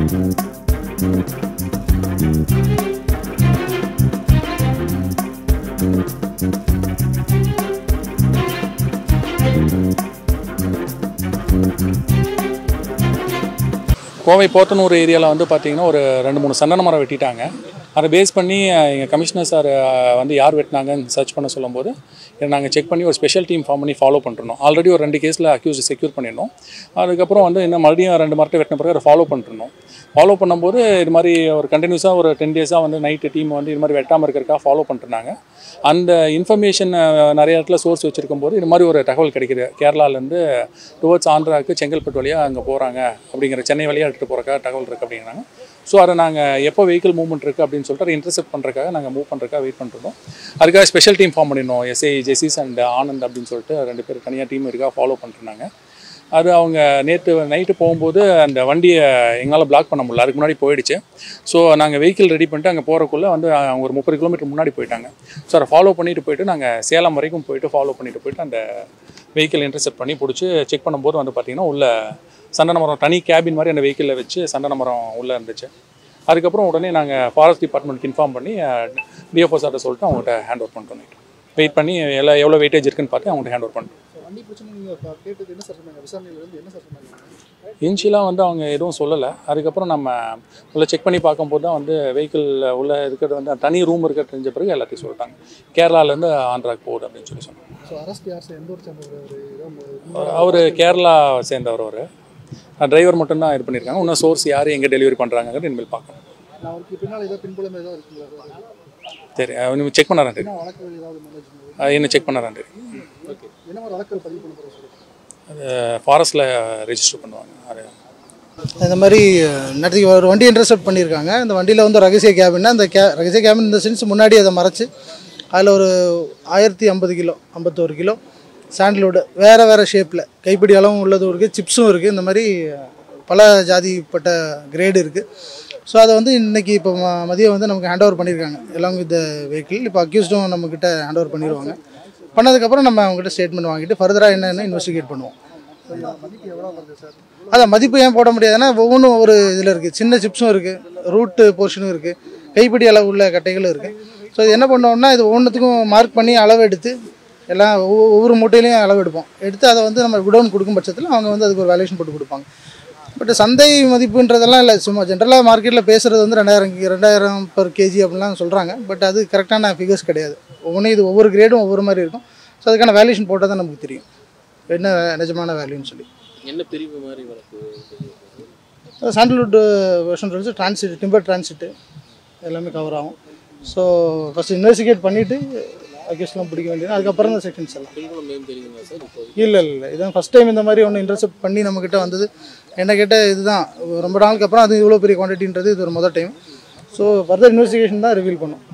கோவை போத்தனூர் ஏரியாவில் வந்து பார்த்தீங்கன்னா ஒரு ரெண்டு மூணு சந்தன மரம் வெட்டிட்டாங்க அதை பேஸ் பண்ணி எங்கள் கமிஷனர் சார் வந்து யார் வெட்டினாங்கன்னு சர்ச் பண்ண சொல்லும்போது இதை நாங்கள் செக் பண்ணி ஒரு ஸ்பெஷல் டீம் ஃபார்ம் பண்ணி ஃபாலோ பண்ணிருந்தோம் ஆல்ரெடி ஒரு ரெண்டு கேஸில் அக்யூஸ் செக்யூர் பண்ணியிருந்தோம் அதுக்கப்புறம் வந்து இன்னும் மறுபடியும் ரெண்டு மரத்தை வெட்டின பிறகு அதை ஃபாலோ பண்ணிருந்தோம் ஃபாலோ பண்ணும்போது இது மாதிரி ஒரு கண்டினியூஸாக ஒரு டென் டேஸாக வந்து நைட்டு டீம் வந்து இது மாதிரி வெட்டாமல் இருக்கிறக்கா ஃபாலோ பண்ணிருந்தாங்க அந்த இன்ஃபர்மேஷன் நிறைய இடத்துல சோர்ஸ் வச்சுருக்கும் போது இது மாதிரி ஒரு தகவல் கிடைக்குது கேரளாலேருந்து டுவர்ட்ஸ் ஆந்திராவுக்கு செங்கல்பட்டு வழியாக அங்கே போகிறாங்க அப்படிங்கிற சென்னை வழியாக எடுத்துகிட்டு போகிறக்கா தகவல் இருக்குது அப்படிங்கிறாங்க ஸோ அதை நாங்கள் எப்போ வெஹிக்கிள் மூவ்மெண்ட் இருக்குது அப்படின்னு சொல்லிட்டு அதை இன்டர்செப்ட் பண்ணுறக்காக நாங்கள் மூவ் பண்ணுறக்காக வெயிட் பண்ணிருந்தோம் அதுக்காக ஸ்பெஷல் டீம் ஃபார்ம் பண்ணியிருந்தோம் எஸ்ஐ ஜெசிஸ் அண்ட் ஆனந்த் அப்படின்னு சொல்லிட்டு ரெண்டு பேர் தனியாக டீம் இருக்கா ஃபாலோ பண்ணிருந்தாங்க அது அவங்க நேற்று நைட்டு போகும்போது அந்த வண்டியை எங்களால் பிளாக் பண்ண முடியல அதுக்கு முன்னாடி போயிடுச்சு ஸோ நாங்கள் வெஹிக்கிள் ரெடி பண்ணிட்டு அங்கே போகிறக்குள்ளே வந்து அவங்க ஒரு முப்பது கிலோமீட்டர் முன்னாடி போயிட்டாங்க ஸோ அதை ஃபாலோ பண்ணிட்டு போயிட்டு நாங்கள் சேலம் வரைக்கும் போயிட்டு ஃபாலோ பண்ணிட்டு போயிட்டு அந்த வெஹிக்கிள் இன்டர்செப்ட் பண்ணி பிடிச்சி செக் பண்ணும்போது வந்து பார்த்திங்கன்னா உள்ள சந்தன மரம் தனி கேபின் மாதிரி அந்த வெஹிக்கிளில் வச்சு சந்தன மரம் உள்ளே இருந்துச்சு அதுக்கப்புறம் உடனே நாங்கள் ஃபாரஸ்ட் டிபார்ட்மெண்ட்க்கு இன்ஃபார்ம் பண்ணி டிஎஃப்ஓ சார்ட்ட சொல்லிட்டு அவங்கள்ட்ட ஹேண்ட் ஓவர் பண்ணிட்டோம் நைட்டு வெயிட் பண்ணி எல்லாம் எவ்வளோ வெயிட்டேஜ் இருக்குன்னு பார்த்து அவங்கள்ட்ட ஹேண்ட் ஓவர் பண்ணிட்டோம் வண்டி பிரச்சனை நீங்கள் கேட்டது என்ன சார் சொன்னாங்க விசாரணையில இருந்து என்ன சார் சொன்னாங்க இன்ஷியலாக வந்து அவங்க எதுவும் சொல்லலை அதுக்கப்புறம் நம்ம உள்ள செக் பண்ணி பார்க்கும்போது தான் வந்து வெஹிக்கிள் உள்ள இருக்கிறது வந்து தனி ரூம் இருக்க தெரிஞ்ச பிறகு எல்லாத்தையும் சொல்லிட்டாங்க கேரளாலேருந்து ஆந்திராக்கு போகுது அப்படின்னு சொல்லி சொன்னாங்க ஸோ அரெஸ்ட் யார் சார் எந்த ஒரு சேர்ந்தவர் அவர் கேரளா சேர்ந்தவர் அவர் டிரைவர் மட்டும்தான் இது பண்ணியிருக்காங்க இன்னும் சோர்ஸ் யார் எங்கே டெலிவரி பண்ணுறாங்கிறது இனிமேல் பார்க்கணும் நான் அவருக்கு பின்னால் ஏதாவது பின்புலம் ஏதாவது இருக்குங்களா சார் சரி நீங்கள் செக் பண்ணாரான் தெரியும் என்ன வழக்குகள் ஏதாவது மேனேஜ் அது என்ன செக் பண்ணாரான் தெரியும் ஓகே என்ன மாதிரி வழக்குகள் பதிவு பண்ண போகிறோம் சார் அது ஃபாரஸ்ட்டில் ரெஜிஸ்டர் பண்ணுவாங்க அது இந்த மாதிரி நேற்றுக்கு ஒரு வண்டி இன்டர்செப்ட் பண்ணியிருக்காங்க இந்த வண்டியில் வந்து ரகசிய கேபின்னா அந்த கே ரகசிய கேபின் இந்த சென்ஸ் முன்னாடி அதை மறைச்சு அதில் ஒரு ஆயிரத்தி ஐம்பது கிலோ ஐம்பத்தோரு கிலோ சாண்டல்வுட் வேறு வேறு ஷேப்பில் கைப்பிடி அளவும் உள்ளதும் இருக்குது சிப்ஸும் இருக்குது இந்த மாதிரி பல ஜாதிப்பட்ட கிரேடு இருக்குது ஸோ அதை வந்து இன்றைக்கி இப்போ ம மதியம் வந்து நமக்கு ஹேண்ட் ஓவர் பண்ணியிருக்காங்க எல்லாம் வித் வெஹிக்கிள் இப்போ அக்யூஸ்டும் நம்மக்கிட்ட ஹேண்ட் ஓவர் பண்ணிடுவாங்க பண்ணதுக்கப்புறம் நம்ம அவங்ககிட்ட ஸ்டேட்மெண்ட் வாங்கிட்டு ஃபர்தராக என்னென்னு இன்வெஸ்டிகேட் பண்ணுவோம் மதிப்பு எவ்வளோ வருது சார் அதான் மதிப்பு ஏன் போட முடியாதுன்னா ஒவ்வொன்றும் ஒரு இதில் இருக்குது சின்ன சிப்ஸும் இருக்குது ரூட்டு போர்ஷனும் இருக்குது கைப்பிடி அளவு உள்ள கட்டைகளும் இருக்குது ஸோ இது என்ன பண்ணோம்னா இது ஒவ்வொன்றுத்துக்கும் மார்க் பண்ணி அளவு எடுத்து எல்லாம் ஒவ்வொரு ஒவ்வொரு மூட்டையிலையும் அளவு எடுப்போம் எடுத்து அதை வந்து நம்ம குடோன் கொடுக்கும் பட்சத்தில் அவங்க வந்து அதுக்கு ஒரு வேல்யூஷன் போட்டு கொடுப்பாங்க பட் சந்தை மதிப்புன்றதெல்லாம் இல்லை சும்மா ஜென்ரலாக மார்க்கெட்டில் பேசுகிறது வந்து ரெண்டாயிரம் ரெண்டாயிரம் per கேஜி அப்படிலாம் சொல்கிறாங்க பட் அது கரெக்டான ஃபிகர்ஸ் கிடையாது ஒவ்வொன்றும் இது ஒவ்வொரு கிரேடும் ஒவ்வொரு மாதிரி இருக்கும் ஸோ அதுக்கான வேல்யூஷன் போட்டால் தான் நமக்கு தெரியும் என்ன நிஜமான வேல்யூன்னு சொல்லி என்ன பிரிவு மாதிரி வழக்கு sandalwood version rules transit timber transit எல்லாமே கவர் ஆகும் ஸோ ஃபஸ்ட் இன்வெஸ்டிகேட் பண்ணிவிட்டு அக்யூஸ்லாம் பிடிக்க வேண்டியது அதுக்கப்புறம் தான் செக்ஷன்ஸ் எல்லாம் பின்புலம் ஏன் தெரியுங்களா சார் இப்போ இல்லை இல்லை இதான் ஃபஸ்ட் டைம் இந்த மாதிரி ஒன்று இன்டர்செப்ட் பண்ணி நம்மக்கிட்ட வந்தது என்ன கேட்டால் இதுதான் ரொம்ப நாளுக்கு அப்புறம் அது இவ்வளோ பெரிய குவான்டிட்டின்றது இது ஒரு முதல் டைம் ஸோ ஃபர்தர் இன்வெஸ்டிகேஷன் தான் ரிவீல் பண்ணும்